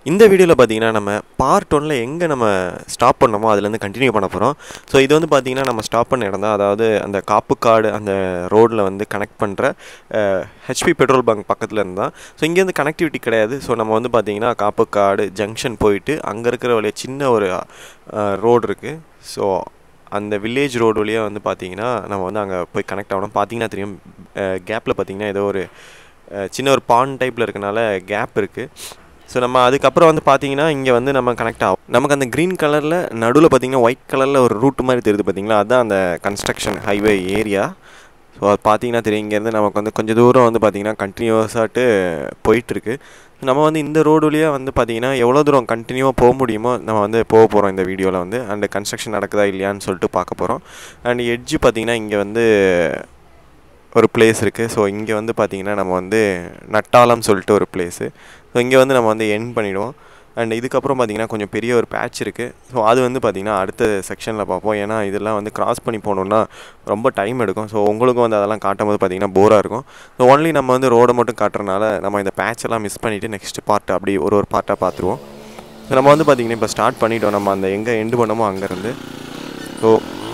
இந்த வீடியோவில் பார்த்தீங்கன்னா நம்ம பார்ட் ஒன்ல எங்கே நம்ம ஸ்டாப் பண்ணோமோ அதுலேருந்து கண்டினியூ பண்ண போகிறோம் ஸோ இது வந்து பார்த்தீங்கன்னா நம்ம ஸ்டாப் பண்ண இடம் தான் அதாவது அந்த காப்புக்காடு அந்த ரோட்டில் வந்து கனெக்ட் பண்ணுற ஹெச்பி பெட்ரோல் பங்க் பக்கத்தில் இருந்தால் ஸோ இங்கேருந்து கனெக்டிவிட்டி கிடையாது ஸோ நம்ம வந்து பார்த்தீங்கன்னா காப்புக்காடு ஜங்ஷன் போயிட்டு அங்கே இருக்கிற வழியாக சின்ன ஒரு ரோடு இருக்குது ஸோ அந்த வில்லேஜ் ரோடு வழியாக வந்து பார்த்தீங்கன்னா நம்ம வந்து அங்கே போய் கனெக்ட் ஆகணும் பார்த்தீங்கன்னா தெரியும் கேப்பில் பார்த்தீங்கன்னா ஏதோ ஒரு அஹ், சின்ன ஒரு பான் டைப்பில் இருக்கனால கேப் இருக்குது ஸோ நம்ம அதுக்கப்புறம் வந்து பார்த்தீங்கன்னா இங்கே வந்து நம்ம கனெக்ட் ஆகும் நமக்கு அந்த க்ரீன் கலரில் நடுவில் பார்த்தீங்கன்னா ஒயிட் கலரில் ஒரு ரூட் மாதிரி தெரியுது பார்த்தீங்களா அதுதான் அந்த கன்ஸ்ட்ரக்ஷன் ஹைவே ஏரியா ஸோ அது பார்த்தீங்கன்னா தெரியும் இங்கேருந்து நமக்கு வந்து கொஞ்சம் தூரம் வந்து பார்த்தீங்கன்னா கண்டினியூஸாட்டு போயிட்டுருக்கு நம்ம வந்து இந்த ரோடு வழியாக வந்து பார்த்தீங்கன்னா எவ்வளோ தூரம் கண்டினியூவாக போக முடியுமோ நம்ம வந்து போக போகிறோம் இந்த வீடியோவில் வந்து அண்ட் கன்ஸ்ட்ரக்ஷன் நடக்குதா இல்லையான்னு சொல்லிட்டு பார்க்க போகிறோம் அண்ட் எட்ஜு பார்த்தீங்கன்னா இங்கே வந்து ஒரு பிளேஸ் இருக்குது ஸோ இங்கே வந்து பார்த்தீங்கன்னா நம்ம வந்து நட்டாலம் சொல்லிட்டு ஒரு பிளேஸு ஸோ இங்கே வந்து நம்ம வந்து என் பண்ணிவிடுவோம் அண்ட் இதுக்கப்புறம் பார்த்தீங்கன்னா கொஞ்சம் பெரிய ஒரு பேட்ச் இருக்குது ஸோ அது வந்து பார்த்திங்கன்னா அடுத்த செக்ஷனில் பார்ப்போம் ஏன்னா இதெல்லாம் வந்து கிராஸ் பண்ணி போகணுன்னா ரொம்ப டைம் எடுக்கும் ஸோ உங்களுக்கும் வந்து அதெல்லாம் காட்டும் போது பார்த்தீங்கன்னா போராக இருக்கும் ஸோ ஒன்லி நம்ம வந்து ரோடை மட்டும் காட்டுறனால நம்ம இந்த patch எல்லாம் மிஸ் பண்ணிவிட்டு நெக்ஸ்ட் பார்ட் அப்படி ஒரு ஒரு பார்ட்டாக பார்த்துருவோம் ஸோ நம்ம வந்து பார்த்திங்கன்னா இப்போ ஸ்டார்ட் பண்ணிட்டோம் நம்ம அந்த எங்கே எண்டு பண்ணமோ அங்கேருந்து ஸோ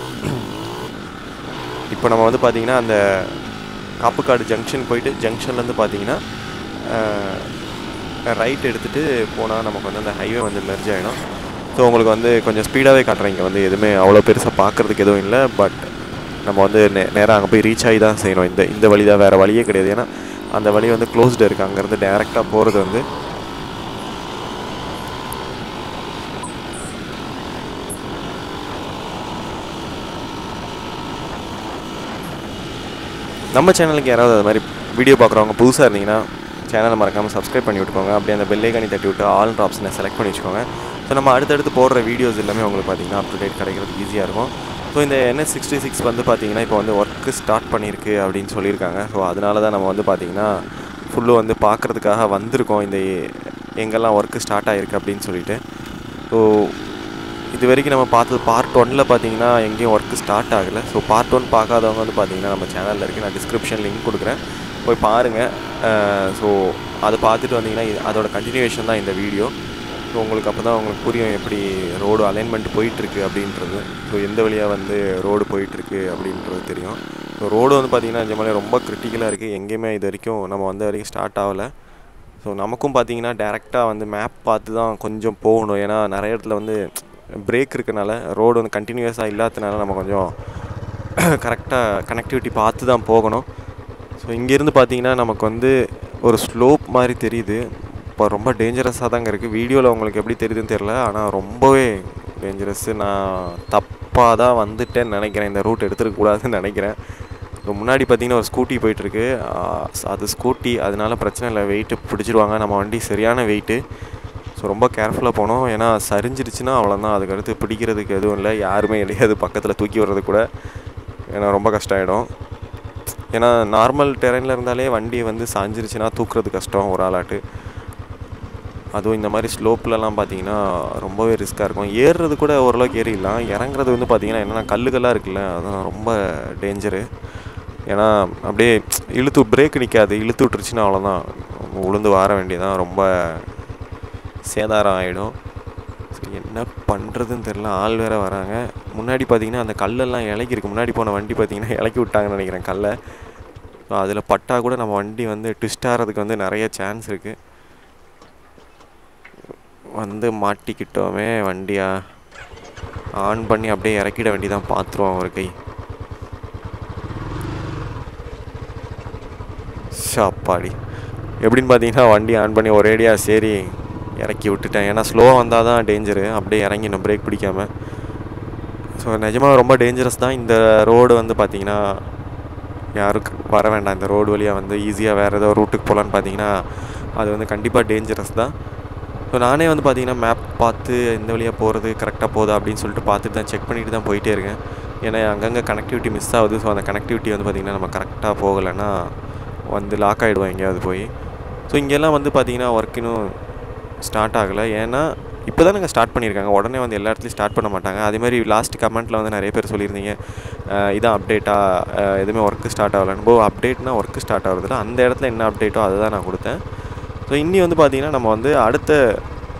இப்போ நம்ம வந்து பார்த்திங்கன்னா அந்த காப்புக்காடு ஜங்ஷன் போயிட்டு ஜங்ஷன்லேருந்து பார்த்தீங்கன்னா ரைட் எடுத்துகிட்டு போனால் நமக்கு வந்து அந்த ஹைவே வந்து மெர்ஜ் ஆகிடும் ஸோ உங்களுக்கு வந்து கொஞ்சம் ஸ்பீடாகவே காட்டுறேன் இங்கே வந்து எதுவுமே அவ்வளோ பெருசாக பார்க்குறதுக்கு எதுவும் இல்லை பட் நம்ம வந்து நே நேராக அங்கே போய் ரீச் ஆகி தான் செய்யணும் இந்த இந்த வழி தான் வேறு வழியே கிடையாது ஏன்னா அந்த வழி வந்து க்ளோஸ்டு இருக்குது அங்கேருந்து டேரெக்டாக போகிறது வந்து நம்ம சேனலுக்கு யாராவது அது மாதிரி வீடியோ பார்க்குறவங்க புதுசாக இருந்தீங்கன்னா சேனலை மறக்காமல் சப்ஸ்கிரைப் பண்ணி விட்டுக்கோங்க அப்படியே அந்த பெல்லைக்கானி தட்டி விட்டு ஆல் ஆப்ஷனை செலக்ட் பண்ணி வச்சுக்கோங்க ஸோ நம்ம அடுத்தடுத்து போடுற வீடியோஸ் எல்லாமே உங்களுக்கு பார்த்தீங்கன்னா அப் டு டேட் கிடைக்கிறதுக்கு ஈஸியாக இருக்கும் ஸோ இந்த என்எஸ் சிக்ஸ்டி சிக்ஸ் வந்து பார்த்தீங்கன்னா இப்போ வந்து ஒர்க்கு ஸ்டார்ட் பண்ணியிருக்கு அப்படின்னு சொல்லியிருக்காங்க ஸோ அதனால தான் நம்ம வந்து பார்த்தீங்கன்னா ஃபுல்லு வந்து பார்க்குறதுக்காக வந்திருக்கோம் இந்த எங்கெல்லாம் ஒர்க்கு ஸ்டார்ட் ஆகிருக்கு அப்படின்னு சொல்லிட்டு ஸோ இது வரைக்கும் நம்ம பார்த்தது பார்ட் ஒனில் பார்த்தீங்கன்னா எங்கேயும் ஒர்க்கு ஸ்டார்ட் ஆகலை ஸோ பார்ட் ஒன் பார்க்காதவங்க வந்து பார்த்தீங்கன்னா நம்ம சேனலில் இருக்குது நான் டிஸ்கிரிப்ஷன் லிங்க் கொடுக்குறேன் போய் பாருங்கள் ஸோ அதை பார்த்துட்டு வந்தீங்கன்னா இது- அதோட கண்டினியூவேஷன் தான் இந்த வீடியோ ஸோ உங்களுக்கு அப்போ தான் உங்களுக்கு புரியும் எப்படி ரோடு அலைன்மெண்ட் போயிட்டுருக்கு அப்படின்றது ஸோ எந்த வழியாக வந்து ரோடு போயிட்டுருக்கு அப்படின்றது தெரியும் ஸோ ரோடு வந்து பார்த்திங்கன்னா நிஜமாலே ரொம்ப கிரிட்டிக்கலாக இருக்குது எங்கேயுமே இது வரைக்கும் நம்ம வந்த வரைக்கும் ஸ்டார்ட் ஆகலை ஸோ நமக்கும் பார்த்தீங்கன்னா டேரெக்டாக வந்து மேப் பார்த்து தான் கொஞ்சம் போகணும் ஏன்னா நிறைய இடத்துல வந்து பிரேக் இருக்கனால ரோடு வந்து கண்டினியூஸாக இல்லாததுனால நம்ம கொஞ்சம் கரெக்டாக கனெக்டிவிட்டி பார்த்து தான் போகணும் ஸோ இங்கேருந்து பார்த்தீங்கன்னா நமக்கு வந்து ஒரு ஸ்லோப் மாதிரி தெரியுது இப்போ ரொம்ப டேஞ்சரஸாக தாங்க இருக்குது வீடியோவில் உங்களுக்கு எப்படி தெரியுதுன்னு தெரில ஆனால் ரொம்பவே டேஞ்சரஸ்ஸு நான் தப்பாக தான் வந்துட்டேன்னு நினைக்கிறேன் இந்த ரூட் எடுத்துருக்க கூடாதுன்னு நினைக்கிறேன் இப்போ முன்னாடி பார்த்தீங்கன்னா ஒரு ஸ்கூட்டி போயிட்டுருக்கு அது ஸ்கூட்டி அதனால பிரச்சனை இல்லை வெயிட்டு பிடிச்சிருவாங்க நம்ம வண்டி சரியான வெயிட்டு ஸோ ரொம்ப கேர்ஃபுல்லாக போனோம் ஏன்னா சரிஞ்சிருச்சுன்னா அவ்வளோதான் அதுக்கடுத்து பிடிக்கிறதுக்கு எதுவும் இல்லை யாருமே இல்லையாது பக்கத்தில் தூக்கி வர்றது கூட ஏன்னா ரொம்ப கஷ்டம் ஆகிடும் ஏன்னா நார்மல் டெரெயினில் இருந்தாலே வண்டி வந்து சாஞ்சிருச்சுன்னா தூக்குறது கஷ்டம் ஒரு ஆளாட்டு அதுவும் இந்த மாதிரி ஸ்லோப்லலாம் பார்த்தீங்கன்னா ரொம்பவே ரிஸ்க்காக இருக்கும் ஏறுறது கூட ஓரளவுக்கு ஏறிடலாம் இறங்குறது வந்து பார்த்தீங்கன்னா என்னென்னா கல்லுகள்லாம் இருக்குல்ல அதான் ரொம்ப டேஞ்சரு ஏன்னா அப்படியே இழுத்து பிரேக் நிற்காது இழுத்து விட்டுருச்சுன்னா அவ்வளோதான் உளுந்து வார வேண்டியதான் ரொம்ப சேதாரம் ஆகிடும் ஸோ என்ன பண்ணுறதுன்னு தெரில ஆள் வேறு வராங்க முன்னாடி பார்த்தீங்கன்னா அந்த கல்லெல்லாம் இலக்கிருக்கு முன்னாடி போன வண்டி பார்த்தீங்கன்னா இலக்கி விட்டாங்கன்னு நினைக்கிறேன் கல்லை ஸோ அதில் பட்டா கூட நம்ம வண்டி வந்து ட்விஸ்ட் ஆகிறதுக்கு வந்து நிறைய சான்ஸ் இருக்குது வந்து மாட்டிக்கிட்டோமே வண்டியா ஆன் பண்ணி அப்படியே இறக்கிட வேண்டியதான் பார்த்துருவோம் ஒரு கை ஷாப்பாடி எப்படின்னு பார்த்தீங்கன்னா வண்டி ஆன் பண்ணி ஒரேடியாக சரி இறக்கி விட்டுட்டேன் ஏன்னா ஸ்லோவாக வந்தால் தான் டேஞ்சரு அப்படியே இறங்கிடணும் பிரேக் பிடிக்காமல் ஸோ நிஜமாக ரொம்ப டேஞ்சரஸ் தான் இந்த ரோடு வந்து பார்த்தீங்கன்னா யாருக்கு வர வேண்டாம் இந்த ரோடு வழியாக வந்து ஈஸியாக வேறு ஏதோ ரூட்டுக்கு போகலான்னு பார்த்தீங்கன்னா அது வந்து கண்டிப்பாக டேஞ்சரஸ் தான் ஸோ நானே வந்து பார்த்தீங்கன்னா மேப் பார்த்து எந்த வழியாக போகிறது கரெக்டாக போகுதா அப்படின்னு சொல்லிட்டு பார்த்துட்டு தான் செக் பண்ணிட்டு தான் போயிட்டே இருக்கேன் ஏன்னா அங்கங்கே கனெக்டிவிட்டி மிஸ் ஆகுது ஸோ அந்த கனெக்டிவிட்டி வந்து பார்த்திங்கன்னா நம்ம கரெக்டாக போகலைன்னா வந்து லாக் ஆகிடுவோம் எங்கேயாவது போய் ஸோ இங்கெல்லாம் வந்து பார்த்திங்கன்னா ஒர்க் இன்னும் ஸ்டார்ட் ஆகலை ஏன்னா இப்போ தான் நாங்கள் ஸ்டார்ட் பண்ணியிருக்காங்க உடனே வந்து எல்லா இடத்துலையும் ஸ்டார்ட் பண்ண மாட்டாங்க அதே மாதிரி லாஸ்ட் கமெண்ட்டில் வந்து நிறைய பேர் சொல்லியிருந்தீங்க அஹ் இதான் அப்டேட்டாக எதுவுமே ஒர்க்கு ஸ்டார்ட் ஆகலைன்னு ஓ அப்டேட்னா ஒர்க்கு ஸ்டார்ட் ஆகுறதுல அந்த இடத்துல என்ன அப்டேட்டோ அதை தான் நான் கொடுத்தேன் ஸோ இன்னி வந்து பார்த்திங்கன்னா நம்ம வந்து அடுத்த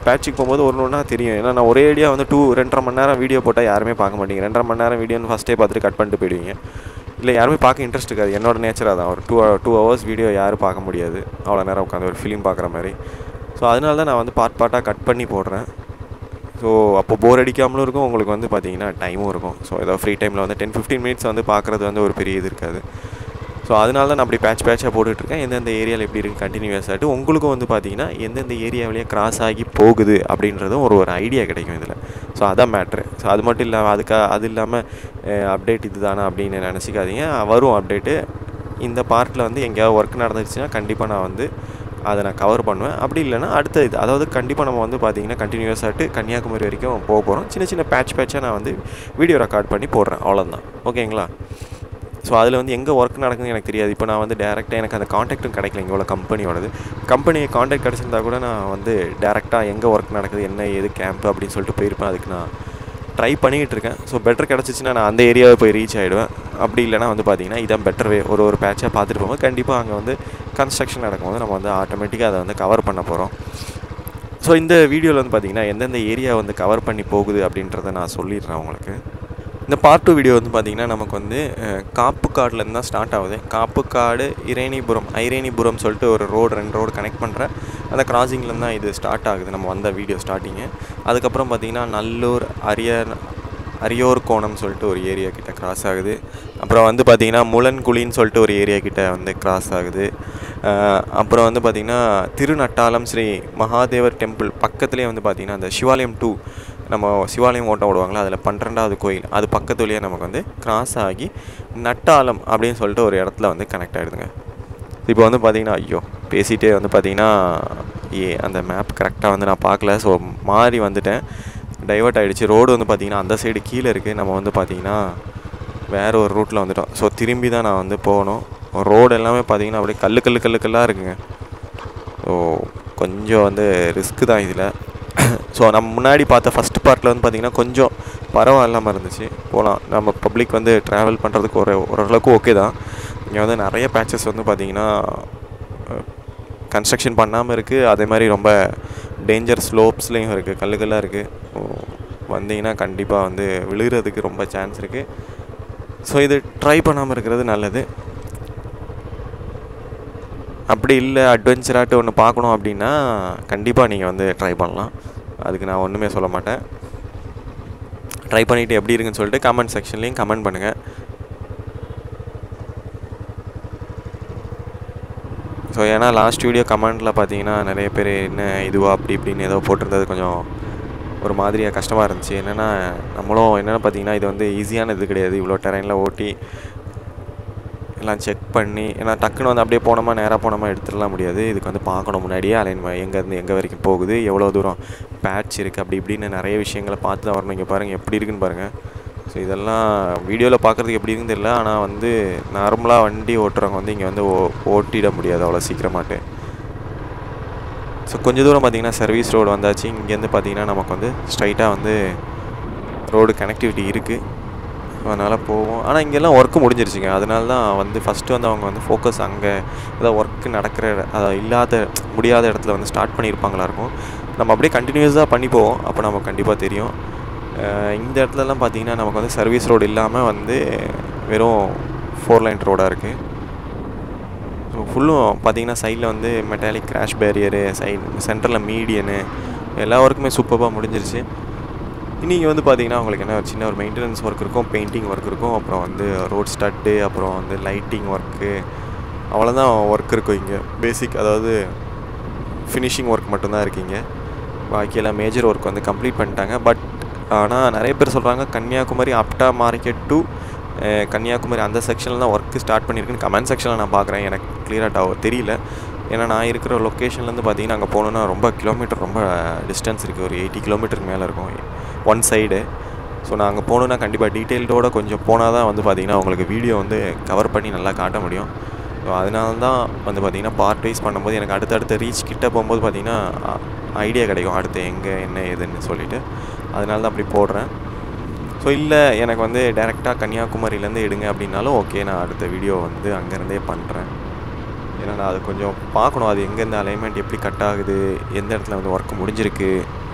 பேட்சுக்கு போகும்போது ஒன்று ஒன்றா தெரியும் ஏன்னா நான் ஒரே ஐடியா வந்து டூ ரெண்டரை மணி நேரம் வீடியோ போட்டால் யாருமே பார்க்க மாட்டீங்க ரெண்டரை மணி நேரம் வீடியோன்னு ஃபஸ்ட்டே பார்த்துட்டு கட் பண்ணிட்டு போயிடுவீங்க இல்லை யாருமே பார்க்க இன்ட்ரெஸ்ட் இருக்காது என்னோட நேச்சராக தான் ஒரு டூ டூ ஹவர்ஸ் வீடியோ யாரும் பார்க்க முடியாது அவ்வளோ நேரம் உட்காந்து ஒரு ஃபிலிம் பார்க்குற மாதிரி ஸோ அதனால தான் நான் வந்து பார்ட் பார்ட்டாக கட் பண்ணி போடுறேன் ஸோ அப்போ போர் அடிக்காமலும் இருக்கும் உங்களுக்கு வந்து பார்த்தீங்கன்னா டைமும் இருக்கும் ஸோ ஏதோ ஃப்ரீ டைமில் வந்து டென் ஃபிஃப்டீன் மினிட்ஸ் வந்து பார்க்குறது வந்து ஒரு பெரிய இது இருக்காது ஸோ அதனால தான் நான் அப்படி பேட்ச் பேட்சாக போட்டுட்ருக்கேன் எந்தெந்த ஏரியாவில் எப்படி இருக்குது கண்டினியூஸ் ஆகிட்டு உங்களுக்கும் வந்து பார்த்தீங்கன்னா எந்தெந்த ஏரியா வழியாக கிராஸ் ஆகி போகுது அப்படின்றதும் ஒரு ஒரு ஐடியா கிடைக்கும் இதில் ஸோ அதான் மேட்ரு ஸோ அது மட்டும் இல்லாமல் அதுக்காக அது இல்லாமல் அப்டேட் இது தானே அப்படின்னு நினச்சிக்காதீங்க வரும் அப்டேட்டு இந்த பார்ட்டில் வந்து எங்கேயாவது ஒர்க் நடந்துச்சுன்னா கண்டிப்பாக நான் வந்து அதை நான் கவர் பண்ணுவேன் அப்படி இல்லைன்னா அடுத்த இது அதாவது கண்டிப்பாக நம்ம வந்து பார்த்தீங்கன்னா கண்டினியூஸ் ஆகிட்டு கன்னியாகுமரி வரைக்கும் போக போகிறோம் சின்ன சின்ன பேட்ச் பேட்சாக நான் வந்து வீடியோ ரெக்கார்ட் பண்ணி போடுறேன் அவ்வளோதான் ஓகேங்களா ஸோ அதில் வந்து எங்கே ஒர்க் நடக்குதுன்னு எனக்கு தெரியாது இப்போ நான் வந்து டேரெக்டாக எனக்கு அந்த காண்டாக்ட்டும் கிடைக்கல இங்கே கம்பெனியோடது கம்பெனி காண்டாக்ட் கிடச்சிருந்தா கூட நான் வந்து டேரெக்டாக எங்கே ஒர்க் நடக்குது என்ன ஏது கேம்ப் அப்படின்னு சொல்லிட்டு போயிருப்பேன் அதுக்கு நான் ட்ரை பண்ணிக்கிட்டு இருக்கேன் ஸோ பெட்டர் கிடச்சிச்சின்னா நான் அந்த ஏரியாவை போய் ரீச் ஆகிடுவேன் அப்படி இல்லைனா வந்து பார்த்தீங்கன்னா இதான் பெட்டர் வே ஒரு ஒரு பேட்சாக பார்த்துட்டு போகும்போது கண்டிப்பாக அங்கே வந்து கன்ஸ்ட்ரக்ஷன் நடக்கும்போது நம்ம வந்து ஆட்டோமேட்டிக்காக அதை வந்து கவர் பண்ண போகிறோம் ஸோ இந்த வீடியோவில் வந்து பார்த்திங்கன்னா எந்தெந்த ஏரியா வந்து கவர் பண்ணி போகுது அப்படின்றத நான் சொல்லிடுறேன் உங்களுக்கு இந்த பார்ட் டூ வீடியோ வந்து பார்த்திங்கன்னா நமக்கு வந்து காப்புக்காடுலேருந்து தான் ஸ்டார்ட் ஆகுது காப்புக்காடு இறைனிபுரம் ஐரேனிபுரம் சொல்லிட்டு ஒரு ரோடு ரெண்டு ரோடு கனெக்ட் பண்ணுற அந்த கிராசிங்லேருந்து தான் இது ஸ்டார்ட் ஆகுது நம்ம வந்த வீடியோ ஸ்டார்டிங்கு அதுக்கப்புறம் பார்த்திங்கன்னா நல்லூர் அரியர் அரியோர் கோணம் சொல்லிட்டு ஒரு ஏரியா கிட்ட கிராஸ் ஆகுது அப்புறம் வந்து பார்த்திங்கன்னா முளன்குழின்னு சொல்லிட்டு ஒரு ஏரியா கிட்ட வந்து கிராஸ் ஆகுது அப்புறம் வந்து பார்த்திங்கன்னா திருநட்டாலம் ஸ்ரீ மகாதேவர் டெம்பிள் பக்கத்துலேயே வந்து பார்த்திங்கன்னா அந்த சிவாலயம் டூ நம்ம சிவாலயம் ஓட்டம் விடுவாங்களா அதில் பன்னிரெண்டாவது கோயில் அது பக்கத்து வழியாக நமக்கு வந்து கிராஸ் ஆகி நட்டாலம் அப்படின்னு சொல்லிட்டு ஒரு இடத்துல வந்து கனெக்ட் ஆகிடுதுங்க இப்போ வந்து பார்த்திங்கன்னா ஐயோ பேசிகிட்டே வந்து பார்த்திங்கன்னா ஏ அந்த மேப் கரெக்டாக வந்து நான் பார்க்கல ஸோ மாறி வந்துட்டேன் டைவர்ட் ஆகிடுச்சு ரோடு வந்து பார்த்திங்கன்னா அந்த சைடு கீழே இருக்குது நம்ம வந்து பார்த்திங்கன்னா வேறு ஒரு ரூட்டில் வந்துட்டோம் ஸோ திரும்பி தான் நான் வந்து போகணும் ரோடு எல்லாமே பார்த்திங்கன்னா அப்படியே கல் கல் கல் கல்லாக இருக்குங்க ஸோ கொஞ்சம் வந்து ரிஸ்க்கு தான் இதில் ஸோ நம்ம முன்னாடி பார்த்த ஃபஸ்ட் பார்ட்டில் வந்து பார்த்திங்கன்னா கொஞ்சம் பரவாயில்லாமல் இருந்துச்சு போகலாம் நம்ம பப்ளிக் வந்து ட்ராவல் பண்ணுறதுக்கு ஒரு ஓரளவுக்கு ஓகே தான் இங்கே வந்து நிறைய பேச்சஸ் வந்து பார்த்திங்கன்னா கன்ஸ்ட்ரக்ஷன் பண்ணாமல் இருக்குது அதே மாதிரி ரொம்ப டேஞ்சர் ஸ்லோப்ஸ்லேயும் இருக்குது கல்லு கல்லாக இருக்குது வந்தீங்கன்னா கண்டிப்பாக வந்து விழுகிறதுக்கு ரொம்ப சான்ஸ் இருக்குது ஸோ இது ட்ரை பண்ணாமல் இருக்கிறது நல்லது அப்படி இல்லை அட்வென்ச்சராட்டு ஒன்று பார்க்கணும் அப்படின்னா கண்டிப்பாக நீங்கள் வந்து ட்ரை பண்ணலாம் அதுக்கு நான் ஒன்றுமே சொல்ல மாட்டேன் ட்ரை பண்ணிவிட்டு எப்படி இருக்குன்னு சொல்லிட்டு கமெண்ட் செக்ஷன்லேயும் கமெண்ட் பண்ணுங்கள் ஸோ ஏன்னா லாஸ்ட் வீடியோ கமெண்டில் பார்த்தீங்கன்னா நிறைய பேர் என்ன இதுவா அப்படி இப்படின்னு ஏதோ போட்டிருந்தது கொஞ்சம் ஒரு மாதிரியாக கஷ்டமாக இருந்துச்சு என்னென்னா நம்மளும் என்னென்னு பார்த்தீங்கன்னா இது வந்து ஈஸியான இது கிடையாது இவ்வளோ டெரைனில் ஓட்டி எல்லாம் செக் பண்ணி ஏன்னா டக்குன்னு வந்து அப்படியே போனோமா நேராக போனோமா எடுத்துடலாம் முடியாது இதுக்கு வந்து பார்க்கணும் முன்னாடியே அலைன் எங்கேருந்து எங்கே வரைக்கும் போகுது எவ்வளோ தூரம் பேட்ச் இருக்குது அப்படி இப்படின்னு நிறைய விஷயங்களை பார்த்து தான் வரணும் இங்கே பாருங்கள் எப்படி இருக்குன்னு பாருங்கள் ஸோ இதெல்லாம் வீடியோவில் பார்க்குறதுக்கு எப்படி இருக்குன்னு தெரியல ஆனால் வந்து நார்மலாக வண்டி ஓட்டுறவங்க வந்து இங்கே வந்து ஓ ஓட்டிட முடியாது அவ்வளோ சீக்கிரமாட்டு ஸோ கொஞ்சம் தூரம் பார்த்திங்கன்னா சர்வீஸ் ரோடு வந்தாச்சு இங்கேருந்து பார்த்திங்கன்னா நமக்கு வந்து ஸ்ட்ரைட்டாக வந்து ரோடு கனெக்டிவிட்டி இருக்குது அதனால் போவோம் ஆனால் இங்கெல்லாம் ஒர்க்கு முடிஞ்சிருச்சுங்க அதனால தான் வந்து ஃபஸ்ட்டு வந்து அவங்க வந்து ஃபோக்கஸ் அங்கே ஏதாவது ஒர்க்கு நடக்கிற அதை இல்லாத முடியாத இடத்துல வந்து ஸ்டார்ட் பண்ணியிருப்பாங்களா இருக்கும் நம்ம அப்படியே கண்டினியூஸாக பண்ணி போவோம் அப்போ நமக்கு கண்டிப்பாக தெரியும் இந்த இடத்துலலாம் பார்த்திங்கன்னா நமக்கு வந்து சர்வீஸ் ரோடு இல்லாமல் வந்து வெறும் ஃபோர் லைன் ரோடாக இருக்குது ஸோ ஃபுல்லும் பார்த்திங்கன்னா சைடில் வந்து மெட்டாலிக் கிராஷ் பேரியரு சைட் சென்டரில் மீடியனு எல்லா ஒர்க்குமே சூப்பராக முடிஞ்சிருச்சு இன்றைக்கி வந்து பார்த்திங்கன்னா உங்களுக்கு என்ன ஒரு சின்ன ஒரு மெயின்டெனன்ஸ் ஒர்க் இருக்கும் பெயிண்டிங் ஒர்க் இருக்கும் அப்புறம் வந்து ரோட் ஸ்டட்டு அப்புறம் வந்து லைட்டிங் ஒர்க்கு அவ்வளோதான் ஒர்க் இருக்கும் இங்கே பேசிக் அதாவது ஃபினிஷிங் ஒர்க் மட்டும்தான் இருக்கீங்க பாக்கி எல்லாம் மேஜர் ஒர்க் வந்து கம்ப்ளீட் பண்ணிட்டாங்க பட் ஆனால் நிறைய பேர் சொல்கிறாங்க கன்னியாகுமரி அப்டா மார்க்கெட் டு கன்னியாகுமரி அந்த செக்ஷனில் தான் ஒர்க்கு ஸ்டார்ட் பண்ணியிருக்குன்னு கமெண்ட் செக்ஷனில் நான் பார்க்குறேன் எனக்கு கிளியராக தெரியல ஏன்னா நான் இருக்கிற லொக்கேஷன்லேருந்து பார்த்தீங்கன்னா அங்கே போகணுன்னா ரொம்ப கிலோமீட்டர் ரொம்ப டிஸ்டன்ஸ் இருக்குது ஒரு எயிட்டி கிலோமீட்டருக்கு மேலே இருக்கும் ஒன் சைடு ஸோ நான் அங்கே போகணுன்னா கண்டிப்பாக டீட்டெயில்டோட கொஞ்சம் போனால் தான் வந்து பார்த்திங்கன்னா உங்களுக்கு வீடியோ வந்து கவர் பண்ணி நல்லா காட்ட முடியும் ஸோ அதனால தான் வந்து பார்த்திங்கன்னா பார்ட் வைஸ் பண்ணும்போது எனக்கு அடுத்தடுத்த ரீச் கிட்ட போகும்போது பார்த்திங்கன்னா ஐடியா கிடைக்கும் அடுத்து எங்கே என்ன ஏதுன்னு சொல்லிவிட்டு அதனால தான் அப்படி போடுறேன் ஸோ இல்லை எனக்கு வந்து டேரெக்டாக கன்னியாகுமரியிலேருந்து எடுங்க அப்படின்னாலும் ஓகே நான் அடுத்த வீடியோ வந்து அங்கேருந்தே பண்ணுறேன் ஏன்னா நான் அது கொஞ்சம் பார்க்கணும் அது எங்கேருந்து அலைன்மெண்ட் எப்படி கட் ஆகுது எந்த இடத்துல வந்து ஒர்க் முடிஞ்சிருக்கு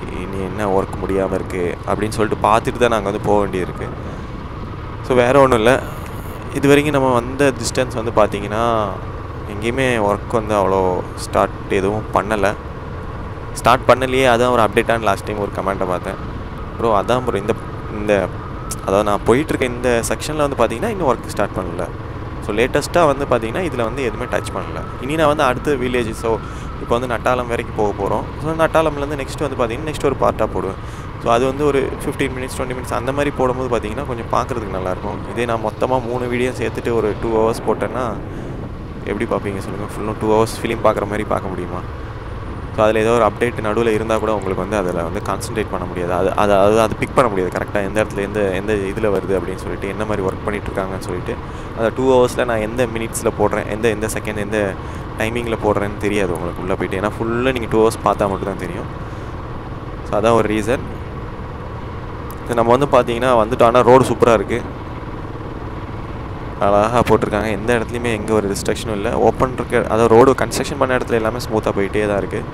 இனி என்ன ஒர்க் முடியாமல் இருக்குது அப்படின்னு சொல்லிட்டு பார்த்துட்டு தான் நாங்கள் வந்து போக வேண்டியிருக்கு ஸோ வேறு ஒன்றும் இல்லை இது வரைக்கும் நம்ம வந்த டிஸ்டன்ஸ் வந்து பார்த்தீங்கன்னா எங்கேயுமே ஒர்க் வந்து அவ்வளோ ஸ்டார்ட் எதுவும் பண்ணலை ஸ்டார்ட் பண்ணலையே அதான் ஒரு அப்டேட்டான லாஸ்ட் டைம் ஒரு கமெண்ட்டை பார்த்தேன் ப்ரோ அதான் ப்ரோ இந்த இந்த அதாவது நான் போயிட்டுருக்க இந்த செக்ஷனில் வந்து பார்த்தீங்கன்னா இன்னும் ஒர்க் ஸ்டார்ட் பண்ணல ஸோ லேட்டஸ்ட்டாக வந்து பார்த்தீங்கன்னா இதில் வந்து எதுவுமே டச் பண்ணல இனி நான் வந்து அடுத்த வில்லேஜ் ஸோ இப்போ வந்து நட்டாலம் வரைக்கும் போக போகிறோம் ஸோ நட்டாலம்லேருந்து நெக்ஸ்ட் வந்து பார்த்தீங்கன்னா நெக்ஸ்ட் ஒரு பார்ட்டாக போடுவேன் ஸோ அது வந்து ஒரு ஃபிஃப்டீன் மினிட்ஸ் டுவெண்ட்டி மினிட்ஸ் அந்த மாதிரி போடும்போது பார்த்தீங்கன்னா கொஞ்சம் பார்க்குறதுக்கு நல்லாயிருக்கும் இதே நான் மொத்தமாக மூணு வீடியோ சேர்த்துட்டு ஒரு டூ ஹவர்ஸ் போட்டேன்னா எப்படி பார்ப்பீங்க சொல்லுங்கள் ஃபுல்லும் டூ ஹவர்ஸ் ஃபிலிம் பார்க்குற மாதிரி பார்க்க முடியுமா ஸோ அதில் ஏதோ ஒரு அப்டேட் நடுவில் இருந்தால் கூட உங்களுக்கு வந்து அதில் வந்து கான்சன்ட்ரேட் பண்ண முடியாது அது அது அது அது பிக் பண்ண முடியாது கரெக்டாக எந்த இடத்துல எந்த எந்த இதில் வருது அப்படின்னு சொல்லிட்டு என்ன மாதிரி ஒர்க் பண்ணிகிட்ருக்காங்கன்னு சொல்லிட்டு அந்த டூ ஹவர்ஸில் நான் எந்த மினிட்ஸில் போடுறேன் எந்த எந்த செகண்ட் எந்த டைமிங்கில் போடுறேன்னு தெரியாது உங்களுக்கு உள்ளே போயிட்டு ஏன்னா ஃபுல்லாக நீங்கள் டூ ஹவர்ஸ் பார்த்தா மட்டும் தான் தெரியும் ஸோ அதான் ஒரு ரீசன் நம்ம வந்து பார்த்தீங்கன்னா வந்துட்டோம் ஆனால் ரோடு சூப்பராக இருக்குது அழகாக போட்டிருக்காங்க எந்த இடத்துலையுமே எங்கே ஒரு டிஸ்ட்ரக்ஷனும் இல்லை ஓப்பன் இருக்க அதாவது ரோடு கன்ஸ்ட்ரக்ஷன் பண்ண இடத்துல எல்லாமே ஸ்மூத்தாக போயிட்டே தான் இருக்குது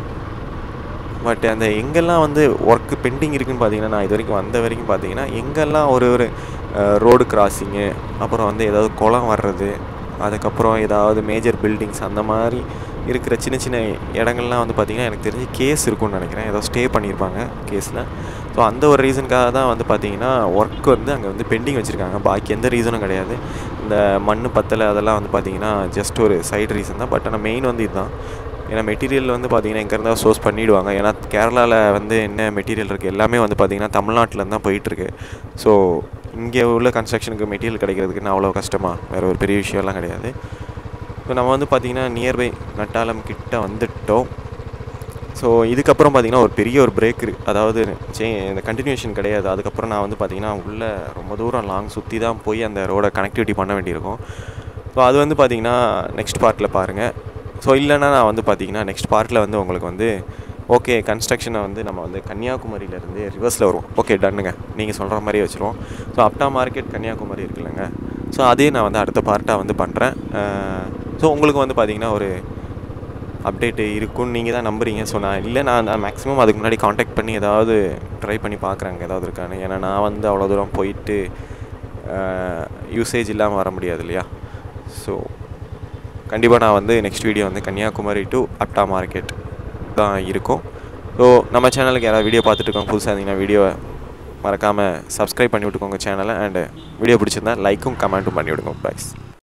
பட் அந்த எங்கெல்லாம் வந்து ஒர்க்கு பெண்டிங் இருக்குன்னு பார்த்தீங்கன்னா நான் இது வரைக்கும் வந்த வரைக்கும் பார்த்தீங்கன்னா எங்கெல்லாம் ஒரு ஒரு ரோடு கிராசிங்கு அப்புறம் வந்து ஏதாவது குளம் வர்றது அதுக்கப்புறம் ஏதாவது மேஜர் பில்டிங்ஸ் அந்த மாதிரி இருக்கிற சின்ன சின்ன இடங்கள்லாம் வந்து பார்த்திங்கன்னா எனக்கு தெரிஞ்சு கேஸ் இருக்கும்னு நினைக்கிறேன் ஏதோ ஸ்டே பண்ணியிருப்பாங்க கேஸில் ஸோ அந்த ஒரு ரீசனுக்காக தான் வந்து பார்த்திங்கன்னா ஒர்க் வந்து அங்கே வந்து பெண்டிங் வச்சுருக்காங்க பாக்கி எந்த ரீசனும் கிடையாது இந்த மண் பத்தலை அதெல்லாம் வந்து பார்த்திங்கன்னா ஜஸ்ட் ஒரு சைடு ரீசன் தான் பட் ஆனால் மெயின் வந்து இதுதான் ஏன்னா மெட்டீரியல் வந்து பார்த்திங்கன்னா எங்கே இருந்தால் சோர்ஸ் பண்ணிவிடுவாங்க ஏன்னா கேரளாவில் வந்து என்ன மெட்டீரியல் இருக்குது எல்லாமே வந்து பார்த்திங்கன்னா தமிழ்நாட்டில் தான் போயிட்டுருக்கு ஸோ இங்கே உள்ள கன்ஸ்ட்ரக்ஷனுக்கு மெட்டீரியல் கிடைக்கிறதுக்குன்னு அவ்வளோ கஷ்டமாக வேறு ஒரு பெரிய விஷயம்லாம் கிடையாது ஸோ நம்ம வந்து பார்த்திங்கன்னா நியர்பை நட்டாலம் கிட்ட வந்துட்டோம் ஸோ இதுக்கப்புறம் பார்த்திங்கன்னா ஒரு பெரிய ஒரு பிரேக் இருக்குது அதாவது சே இந்த கண்டினியூஷன் கிடையாது அதுக்கப்புறம் நான் வந்து பார்த்திங்கன்னா உள்ளே ரொம்ப தூரம் லாங் சுற்றி தான் போய் அந்த ரோடை கனெக்டிவிட்டி பண்ண வேண்டியிருக்கும் ஸோ அது வந்து பார்த்திங்கன்னா நெக்ஸ்ட் பார்ட்டில் பாருங்கள் ஸோ இல்லைன்னா நான் வந்து பார்த்திங்கன்னா நெக்ஸ்ட் பார்ட்டில் வந்து உங்களுக்கு வந்து ஓகே கன்ஸ்ட்ரக்ஷனை வந்து நம்ம வந்து கன்னியாகுமரியிலேருந்து ரிவர்ஸில் வரும் ஓகே டன்னுங்க நீங்கள் சொல்கிற மாதிரியே வச்சுருவோம் ஸோ அப்டா மார்க்கெட் கன்னியாகுமரி இருக்குல்லங்க ஸோ அதே நான் வந்து அடுத்த பார்ட்டாக வந்து பண்ணுறேன் ஸோ உங்களுக்கு வந்து பார்த்திங்கன்னா ஒரு அப்டேட்டு இருக்குன்னு நீங்கள் தான் நம்புறீங்க ஸோ நான் இல்லை நான் நான் மேக்ஸிமம் அதுக்கு முன்னாடி காண்டாக்ட் பண்ணி ஏதாவது ட்ரை பண்ணி பார்க்குறேங்க ஏதாவது இருக்கான்னு ஏன்னா நான் வந்து அவ்வளோ தூரம் போயிட்டு யூசேஜ் இல்லாமல் வர முடியாது இல்லையா ஸோ கண்டிப்பாக நான் வந்து நெக்ஸ்ட் வீடியோ வந்து கன்னியாகுமரி டு அப்டா மார்க்கெட் தான் இருக்கும் ஸோ நம்ம சேனலுக்கு யாராவது வீடியோ பார்த்துட்டு இருக்கோங்க புதுசாக இருந்தீங்கன்னா வீடியோவை மறக்காமல் சப்ஸ்கிரைப் பண்ணி விட்டுக்கோங்க சேனலை அண்டு வீடியோ பிடிச்சிருந்தா லைக்கும் கமெண்ட்டும் பண்ணி விடுங்க ப்ரைஸ்